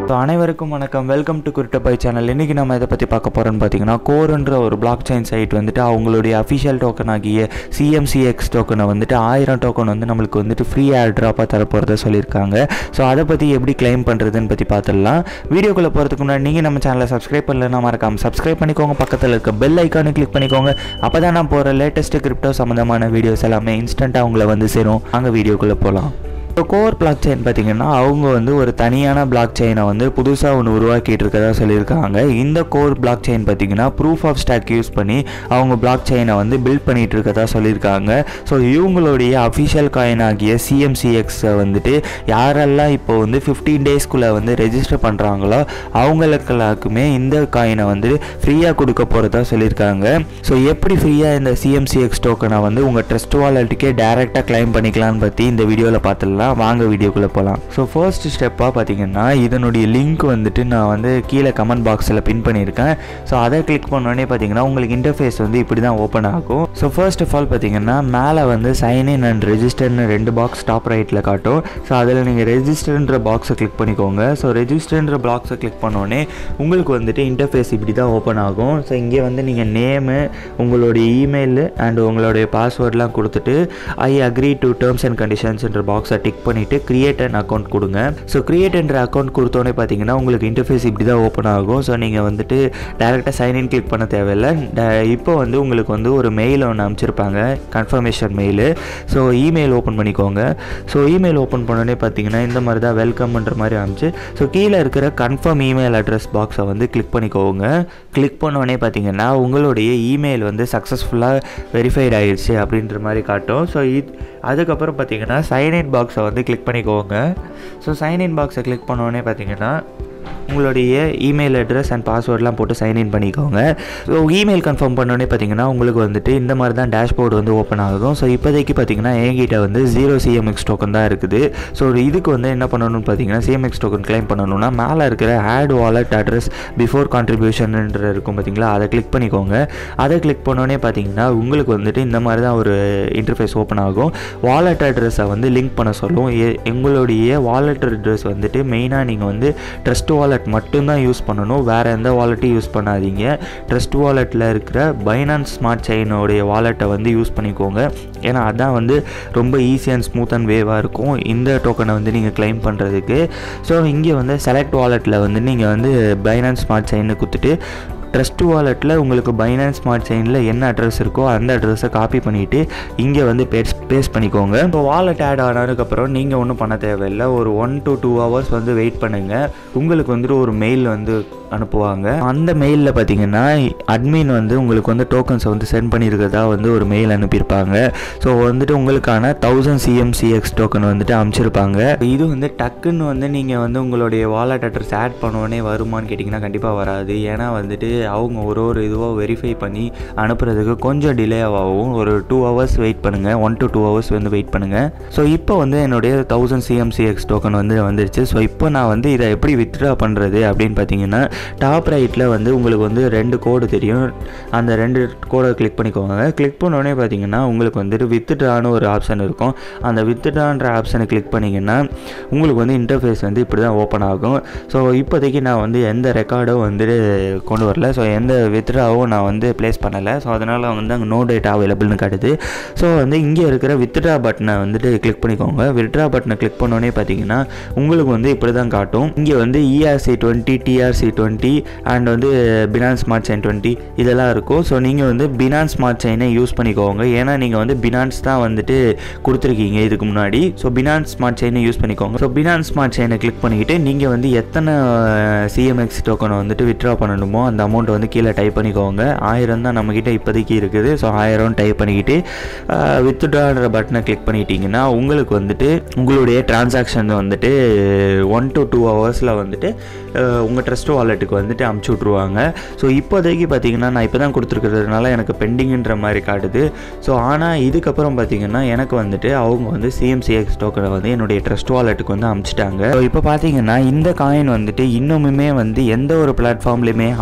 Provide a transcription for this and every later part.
so அனைவருக்கும் வணக்கம் welcome to குருட்டபாய் channel இன்றைக்கி நம்ம இதை பற்றி பார்க்க போகிறோம்னு பார்த்தீங்கன்னா கோர்ன்ற ஒரு பிளாக் செயின் சைட் வந்துட்டு அவங்களுடைய அஃபிஷியல் டோக்கன் ஆகிய சிஎம்சிஎக்ஸ் டோக்கனை வந்துட்டு ஆயிரம் டோக்கன் வந்து நம்மளுக்கு வந்துட்டு ஃப்ரீ ஏர் ட்ராப்பாக தரப்போகிறத சொல்லியிருக்காங்க ஸோ அதை பற்றி எப்படி கிளைம் பண்ணுறதுன்னு பற்றி பார்த்துடலாம் வீடியோக்குள்ளே போகிறதுக்கு முன்னாடி நீங்கள் நம்ம சேனலை சப்ஸ்கிரைப் பண்ணலன்னா மறக்காம சப்ஸ்கிரைப் பண்ணிக்கோங்க பக்கத்தில் இருக்க பெல் ஐக்கானை கிளிக் பண்ணிக்கோங்க அப்போ தான் நான் போகிற லேட்டஸ்ட் கிரிப்டோ சம்மந்தமான வீடியோஸ் எல்லாமே இன்ஸ்டண்ட்டாக உங்களை வந்து சேரும் அங்கே வீடியோக்குள்ளே போகலாம் இப்போ கோர் பிளாக் செயின் பார்த்தீங்கன்னா அவங்க வந்து ஒரு தனியான பிளாக் செயினை வந்து புதுசாக ஒன்று உருவாக்கிட்டு இருக்கதா சொல்லியிருக்காங்க இந்த கோர் பிளாக் செயின் பார்த்தீங்கன்னா ப்ரூஃப் ஆஃப் ஸ்டாக் யூஸ் பண்ணி அவங்க பிளாக் செயினை வந்து பில்ட் பண்ணிட்டு இருக்கதா சொல்லியிருக்காங்க ஸோ இவங்களுடைய அஃபிஷியல் காயின் ஆகிய சிஎம்சிஎக்ஸை வந்துட்டு யாரெல்லாம் இப்போ வந்து ஃபிஃப்டீன் டேஸ்க்குள்ளே வந்து ரெஜிஸ்டர் பண்ணுறாங்களோ அவங்களுக்கெல்லாருக்குமே இந்த காயினை வந்து ஃப்ரீயாக கொடுக்க போகிறதா சொல்லியிருக்காங்க ஸோ எப்படி ஃப்ரீயாக இந்த சிஎம்சிஎக்ஸ் டோக்கனை வந்து உங்கள் ட்ரஸ்ட் வாலெட்டுக்கே டேரெக்டாக கிளைம் பண்ணிக்கலாம்னு பற்றி இந்த வீடியோவில் பார்த்துடலாம் வாங்க வீடியோக்குள்ளே போகலாம் ஸோ ஃபர்ஸ்ட் ஸ்டெப்பாக பார்த்தீங்கன்னா இதனுடைய லிங்க் வந்துட்டு நான் வந்து கீழே கமெண்ட் பாக்ஸில் பின் பண்ணியிருக்கேன் ஸோ அதை கிளிக் பண்ணோடனே பார்த்தீங்கன்னா உங்களுக்கு இன்டர்ஃபேஸ் வந்து இப்படி தான் ஓப்பன் ஆகும் ஸோ ஃபர்ஸ்ட் ஆஃப் ஆல் பார்த்தீங்கன்னா மேலே வந்து சைன் இன் அண்ட் ரெஜிஸ்டர்னு ரெண்டு பாக்ஸ் டாப் ரைட்டில் காட்டும் ஸோ அதில் நீங்கள் ரெஜிஸ்டர்ன்ற பாக்ஸை கிளிக் பண்ணிக்கோங்க ஸோ ரெஜிஸ்டர்ன்ற பாக்ஸை கிளிக் பண்ணோடனே உங்களுக்கு வந்துட்டு இன்டர்ஃபேஸ் இப்படி தான் ஓப்பன் ஆகும் ஸோ இங்கே வந்து நீங்கள் நேமு உங்களுடைய இமெயில் அண்ட் உங்களுடைய பாஸ்வேர்ட்லாம் கொடுத்துட்டு I agree to terms and கண்டிஷன்ஸ்ன்ற பாக்ஸை டிக் பண்ணிவிட்டு கிரியேட் அண்ட் அக்கௌண்ட் கொடுங்க ஸோ கிரியேட் என்ற அக்கௌண்ட் கொடுத்தோன்னே பார்த்தீங்கன்னா உங்களுக்கு இன்டர்ஃபேஸ் இப்படி தான் ஓப்பன் ஆகும் ஸோ நீங்கள் வந்துட்டு டேரெக்டாக சைன்இன் கிளிக் பண்ண தேவையில்லை இப்போ வந்து உங்களுக்கு வந்து ஒரு மெயில் ஒன்று அனுப்பிச்சிருப்பாங்க confirmation mail so email open பண்ணிக்கோங்க ஸோ இமெயில் ஓப்பன் பண்ணோடனே பார்த்தீங்கன்னா இந்த மாதிரி தான் வெல்கம்ன்ற மாதிரி அனுப்பிச்சு ஸோ கீழே இருக்கிற கன்ஃபார்ம் இமெயில் அட்ரஸ் பாக்ஸை வந்து கிளிக் பண்ணிக்கோங்க கிளிக் பண்ணோடனே பார்த்தீங்கன்னா உங்களுடைய இமெயில் வந்து சக்ஸஸ்ஃபுல்லாக வெரிஃபைட் ஆயிடுச்சு அப்படின்ற மாதிரி காட்டும் ஸோ இது அதுக்கப்புறம் பார்த்தீங்கன்னா சைன்இன் பாக்ஸை வந்து கிளிக் பண்ணிக்கோங்க ஸோ சைன்இன் பாக்ஸை கிளிக் பண்ணோடனே பார்த்தீங்கன்னா உங்களுடைய இமெயில் அட்ரஸ் அண்ட் பாஸ்வேர்ட்லாம் போட்டு சைன்இன் பண்ணிக்கோங்க ஸோ இமெயில் கன்ஃபார்ம் பண்ணோடனே பார்த்தீங்கன்னா உங்களுக்கு வந்துட்டு இந்த மாதிரி தான் டேஷ்போர்டு வந்து ஓப்பன் ஆகும் ஸோ இப்போதைக்கு பார்த்தீங்கன்னா என்கிட்ட வந்து ஜீரோ சிஎம்எக்ஸ் டோக்கன் தான் இருக்குது ஸோ இதுக்கு வந்து என்ன பண்ணணும்னு பார்த்தீங்கன்னா சிஎம்எக்ஸ் டோக்கன் கிளைம் பண்ணணும்னா மேலே இருக்கிற ஆட் வாலெட் அட்ரஸ் பிஃபோர் கான்ட்ரிபியூஷன்ன்ற இருக்கும் பார்த்தீங்களா அதை கிளிக் பண்ணிக்கோங்க அதை கிளிக் பண்ணோடனே பார்த்தீங்கன்னா உங்களுக்கு வந்துட்டு இந்த மாதிரி தான் ஒரு இன்டர்ஃபேஸ் ஓப்பன் ஆகும் வாலெட் அட்ரஸை வந்து லிங்க் பண்ண சொல்லும் எ- எங்களுடைய வாலெட் அட்ரஸ் வந்துட்டு மெயினாக நீங்கள் வந்து ட்ரஸ்ட் வாலெட் மட்டும்தான் யூஸ் பண்ணணும் வேறு எந்த வாலெட்டையும் யூஸ் பண்ணாதீங்க ட்ரஸ்ட் வாலெட்டில் இருக்கிற பைனான்ஸ் ஸ்மார்ட் செயினோடைய வாலெட்டை வந்து யூஸ் பண்ணிக்கோங்க ஏன்னா அதான் வந்து ரொம்ப ஈஸி அண்ட் ஸ்மூத் அண்ட் வேவாக இருக்கும் இந்த டோக்கனை வந்து நீங்கள் கிளைம் பண்ணுறதுக்கு ஸோ இங்கே வந்து செலக்ட் வாலெட்டில் வந்து நீங்கள் வந்து பைனான்ஸ் ஸ்மார்ட் செயின்னு கொடுத்துட்டு ட்ரஸ்ட் வாலெட்டில் உங்களுக்கு பைனான்ஸ் ஸ்மார்ட் செயினில் என்ன அட்ரஸ் இருக்கோ அந்த அட்ரஸை காப்பி பண்ணிவிட்டு இங்கே வந்து பேஸ் பேஸ்ட் பண்ணிக்கோங்க இப்போ வாலெட் ஆட் ஆனதுக்கப்புறம் நீங்கள் ஒன்றும் பண்ண தேவையில்லை ஒரு ஒன் to டூ ஹவர்ஸ் வந்து வெயிட் பண்ணுங்கள் உங்களுக்கு வந்துட்டு ஒரு மெயில் வந்து அனுப்புவாங்க அந்த மெயிலில் பார்த்தீங்கன்னா அட்மின் வந்து உங்களுக்கு வந்து டோக்கன்ஸை வந்து சென்ட் பண்ணியிருக்கிறதா வந்து ஒரு மெயில் அனுப்பியிருப்பாங்க ஸோ வந்துட்டு உங்களுக்கான தௌசண்ட் சிஎம்சிஎக்ஸ் டோக்கன் வந்துட்டு அனுப்பிச்சிருப்பாங்க இது வந்து டக்குன்னு வந்து நீங்கள் வந்து உங்களுடைய வாலெட் அட்ரஸ் ஆட் பண்ணோடனே வருமான்னு கேட்டிங்கன்னா கண்டிப்பாக வராது ஏன்னா வந்துட்டு அவங்க ஒரு ஒரு இதுவாக வெரிஃபை பண்ணி அனுப்புறதுக்கு கொஞ்சம் டிலே ஆகும் ஒரு டூ ஹவர்ஸ் வெயிட் பண்ணுங்கள் ஒன் to டூ ஹவர்ஸ் வந்து வெயிட் பண்ணுங்கள் ஸோ இப்போ வந்து என்னுடைய தௌசண்ட் சிஎம்சிஎக்ஸ் டோக்கன் வந்து வந்துருச்சு ஸோ இப்போ நான் வந்து இதை எப்படி வித்ட்ரா பண்ணுறது அப்படின்னு பார்த்தீங்கன்னா டாப் ரைட்டில் வந்து உங்களுக்கு வந்து ரெண்டு கோடு தெரியும் அந்த ரெண்டு கோடை கிளிக் பண்ணிக்கோங்க கிளிக் பண்ணோடனே பார்த்தீங்கன்னா உங்களுக்கு வந்துட்டு வித்ட்ரான்னு ஒரு ஆப்ஷன் இருக்கும் அந்த வித்ட்ரான்ற ஆப்ஷனை கிளிக் பண்ணிங்கன்னா உங்களுக்கு வந்து இன்டர்ஃபேஸ் வந்து இப்படி தான் ஓப்பன் ஆகும் ஸோ இப்போதைக்கு நான் வந்து எந்த ரெக்கார்டும் வந்துட்டு கொண்டு வரல ஸோ எந்த வித்ட்ராவும் நான் வந்து ப்ளேஸ் பண்ணலை ஸோ அதனால் வந்து அங்கே நோ டேட் அவைலபிள்னு காட்டுது ஸோ வந்து இங்கே இருக்கிற வித்ட்ரா பட்டனை வந்துட்டு கிளிக் பண்ணிக்கோங்க வித்ட்ரா பட்டனை கிளிக் பண்ணோடனே பார்த்தீங்கன்னா உங்களுக்கு வந்து இப்படி தான் காட்டும் இங்கே வந்து ERC twenty TRC twenty and வந்து பினான்ஸ் ஸ்மார்ட் செயின் டுவெண்ட்டி இதெல்லாம் இருக்கும் ஸோ நீங்கள் வந்து பினான்ஸ் ஸ்மார்ட் செயினை யூஸ் பண்ணிக்கோங்க ஏன்னா நீங்கள் வந்து பினான்ஸ் தான் வந்துட்டு கொடுத்துருக்கீங்க இதுக்கு முன்னாடி ஸோ பினான்ஸ் ஸ்மார்ட் செயினை யூஸ் பண்ணிக்கோங்க ஸோ பினான்ஸ் ஸ்மார்ட் செயினை கிளிக் பண்ணிக்கிட்டு நீங்கள் வந்து எத்தனை சிஎம்எக்ஸ் டோக்கனை வந்துட்டு வித்ட்ரா பண்ணணுமோ அந்த அமௌண்ட்டை வந்து கீழே டைப் பண்ணிக்கோங்க ஆயிரம் தான் நம்மக்கிட்ட இப்போதைக்கு இருக்குது ஸோ ஆயிரம் டைப் பண்ணிக்கிட்டு வித்ட்ரான்ற பட்டனை கிளிக் பண்ணிட்டீங்கன்னா உங்களுக்கு வந்துட்டு உங்களுடைய டிரான்சாக்ஷன் வந்துட்டு ஒன் to டூ ஹவர்ஸில் வந்துட்டு உங்கள் ட்ரஸ்ட் வாலெட்டுக்கு வந்துட்டு அமுச்சு விட்ருவாங்க ஸோ இப்போதைக்கு பார்த்தீங்கன்னா நான் இப்போ தான் கொடுத்துருக்கிறதுனால எனக்கு பெண்டிங்குன்ற மாதிரி காட்டுது ஸோ ஆனால் இதுக்கப்புறம் பார்த்தீங்கன்னா எனக்கு வந்துட்டு அவங்க வந்து சிஎம்சிஎக்ஸ் டோக்கனை வந்து என்னுடைய ட்ரஸ்ட் வாலெட்டுக்கு வந்து அமுச்சிட்டாங்க ஸோ இப்போ பார்த்தீங்கன்னா இந்த காயின் வந்துட்டு இன்னுமுமே வந்து எந்த ஒரு பிளாட்ஃபார்ம்லையுமே அஃபிஷியலாக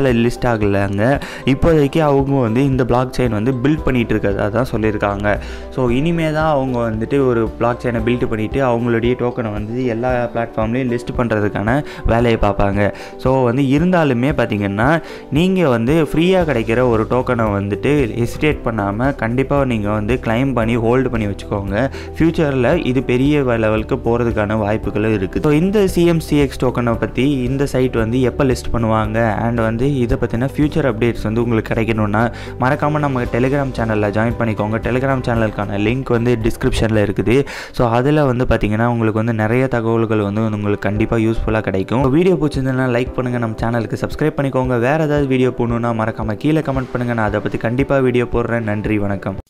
இந்தியாவில் லிஸ்ட் ஆகலைங்க இப்போதைக்கு அவங்க வந்து இந்த பிளாக் செயின் வந்து பில்ட் பண்ணிகிட்டு இருக்கிறதா தான் சொல்லியிருக்காங்க ஸோ இனிமே தான் அவங்க வந்துட்டு ஒரு பிளாக் செயினை பில்ட் பண்ணிவிட்டு அவங்களுடைய டோக்கனை வந்து எல்லா பிளாட்ஃபார்ம்லேயும் லிஸ்ட் பண்ணுறதுக்கான வேலையை பார்ப்பாங்க ஸோ வந்து இருந்தாலுமே பார்த்தீங்கன்னா நீங்கள் வந்து ஃப்ரீயாக கிடைக்கிற ஒரு டோக்கனை வந்துட்டு ஹெசிடேட் பண்ணாமல் கண்டிப்பாக நீங்கள் வந்து கிளைம் பண்ணி ஹோல்டு பண்ணி வச்சுக்கோங்க ஃப்யூச்சரில் இது பெரிய லெவலுக்கு போகிறதுக்கான வாய்ப்புகளும் இருக்குது ஸோ இந்த சிஎம்சிஎக்ஸ் டோக்கனை பற்றி இந்த சைட் வந்து எப்போ லிஸ்ட் பண்ணுவாங்க அண்ட் வந்து இதை பற்றின ஃப்யூச்சர் அப்டேட்ஸ் வந்து உங்களுக்கு கிடைக்கணும்னா மறக்காமல் நம்ம டெலிகிராம் சேனலில் ஜாயின் பண்ணிக்கோங்க டெலிகிராம் சேனலுக்கான லிங்க் வந்து டிஸ்கிரிப்ஷனில் இருக்குது ஸோ அதில் வந்து பார்த்தீங்கன்னா உங்களுக்கு வந்து நிறைய தகவல்கள் வந்து உங்களுக்கு கண்டிப்பாக யூஸ்ஃபுல்லாக கிடைக்கும் வீடியோ பிடிச்சிருந்ததுன்னா லைக் பண்ணுங்கள் நம்ம சேனலுக்கு சப்ஸ்கிரைப் பண்ணிக்கோங்க வேறு ஏதாவது வீடியோ போடணுன்னா மறக்காமல் கீழே கமெண்ட் பண்ணுங்கள் நான் அதை பற்றி கண்டிப்பாக வீடியோ போடுறேன் நன்றி வணக்கம்